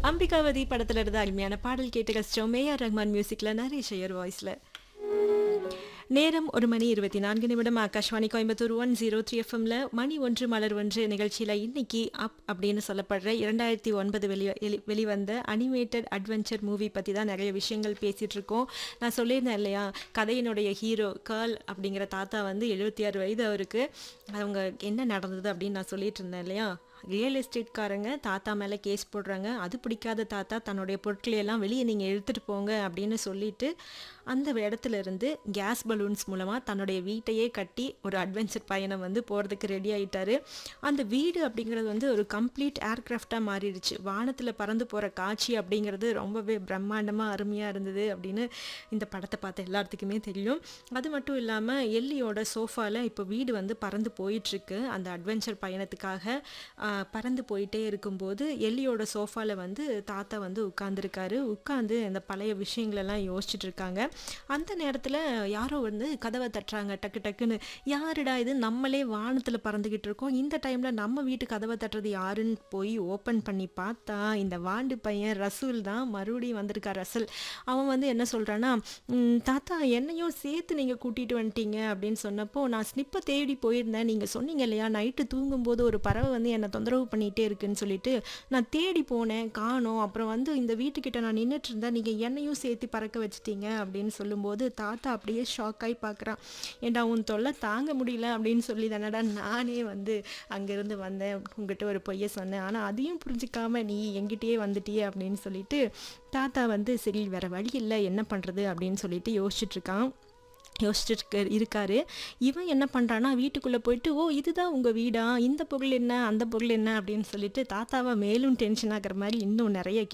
அம்பிகாவதி படத்துல இருந்து அருமையான பாடல் கேட்டு கஷ்டம் மேஆர் ரஹ்மான் மியூசிக்ல நரேஷ் ஐயர் வாய்ஸ்ல நேரம் ஒரு மணி இருபத்தி நான்கு நிமிடம் Akashvani Coimbatore one zero three எஃப்எம்ல மணி ஒன்று மலர் ஒன்று நிகழ்ச்சியில் இன்னைக்கு அப் அப்படின்னு சொல்லப்படுற இரண்டாயிரத்தி ஒன்பது வெளி வெளி- வெளிவந்த அனிமேட்டட் அட்வென்ச்சர் மூவி பற்றி தான் நிறைய விஷயங்கள் பேசிகிட்டு இருக்கோம் நான் சொல்லியிருந்தேன் இல்லையா கதையினுடைய ஹீரோ கால் அப்படிங்கிற தாத்தா வந்து எழுபத்தி ஆறு வயது அவருக்கு அவங்க என்ன நடந்தது அப்படின்னு நான் சொல்லிட்டு இருந்தேன் இல்லையா ரியல் எஸ்டேட்காரங்க தாத்தா மேலே கேஸ் போடுறாங்க அது பிடிக்காத தாத்தா தன்னுடைய பொருட்களை எல்லாம் வெளியே நீங்கள் எடுத்துகிட்டு போங்க அப்படின்னு சொல்லிட்டு அந்த இடத்துல இருந்து கேஸ் பலூன்ஸ் மூலமாக தன்னுடைய வீட்டையே கட்டி ஒரு அட்வென்ச்சர் பயணம் வந்து போகிறதுக்கு ரெடி ஆயிட்டாரு அந்த வீடு அப்படிங்கிறது வந்து ஒரு கம்ப்ளீட் ஏர்கிராஃப்டாக மாறிடுச்சு வானத்தில் பறந்து போகிற காட்சி அப்படிங்கிறது ரொம்பவே பிரம்மாண்டமாக அருமையாக இருந்தது அப்படின்னு இந்த படத்தை பார்த்த எல்லாத்துக்குமே தெரியும் அது மட்டும் இல்லாமல் எல்லியோட சோஃபாவில் இப்போ வீடு வந்து பறந்து போயிட்டுருக்கு அந்த அட்வென்ச்சர் பயணத்துக்காக ஆஹ், பறந்து போயிட்டே இருக்கும்போது எல்லியோட சோஃபாவில் வந்து தாத்தா வந்து உட்காந்துருக்காரு உட்காந்து இந்த பழைய விஷயங்களெல்லாம் யோசிச்சுட்டு இருக்காங்க அந்த நேரத்தில் யாரோ வந்து கதவை தட்டுறாங்க டக்கு டக்குன்னு யாருடா இது நம்மளே வானத்தில் பறந்துக்கிட்டு இருக்கோம் இந்த டைமில் நம்ம வீட்டு கதவை தட்டுறது யாருன்னு போய் ஓப்பன் பண்ணி பார்த்தா இந்த வாண்டு பையன் ரசூல் தான் மறுபடியும் வந்திருக்கா ரசல் அவன் வந்து என்ன சொல்கிறான்னா தாத்தா என்னையும் சேர்த்து நீங்கள் கூட்டிகிட்டு வந்துட்டீங்க அப்படின்னு சொன்னப்போ நான் ஸ்னிப்பை தேடி போயிருந்தேன் நீங்கள் சொன்னீங்க இல்லையா நைட்டு தூங்கும்போது ஒரு பறவை வந்து என்னை தொந்தரவு பண்ணிகிட்டே இருக்குன்னு சொல்லிட்டு நான் தேடி போனேன் காணோம் அப்புறம் வந்து இந்த வீட்டுக்கிட்ட நான் நின்றுட்டு இருந்தேன் நீங்கள் என்னையும் சேர்த்து பறக்க வச்சிட்டீங்க அப்படின்னு சொல்லும்போது தாத்தா அப்படியே ஷாக் ஆகி பார்க்குறான் ஏண்டா உன் தொல்லை தாங்க முடியல அப்படின்னு சொல்லி தானடா நானே வந்து அங்கேருந்து வந்தேன் உங்ககிட்ட ஒரு பொய்யை சொன்னேன் ஆனால் அதையும் புரிஞ்சிக்காம நீ எங்கிட்டயே வந்துட்டியே அப்படின்னு சொல்லிட்டு தாத்தா வந்து சரி வேற வழி இல்லை என்ன பண்ணுறது அப்படின்னு சொல்லிட்டு யோசிச்சுட்டு இருக்கான் யோசிச்சுட்டு இருக்க- இருக்காரு இவன் என்ன பண்ணுறான்னா வீட்டுக்குள்ளே போயிட்டு ஓ இதுதான் உங்கள் வீடா இந்த பொருள் என்ன அந்த பொருள் என்ன அப்படின்னு சொல்லிட்டு தாத்தாவை மேலும் டென்ஷன் ஆகுற மாதிரி இன்னும் நிறைய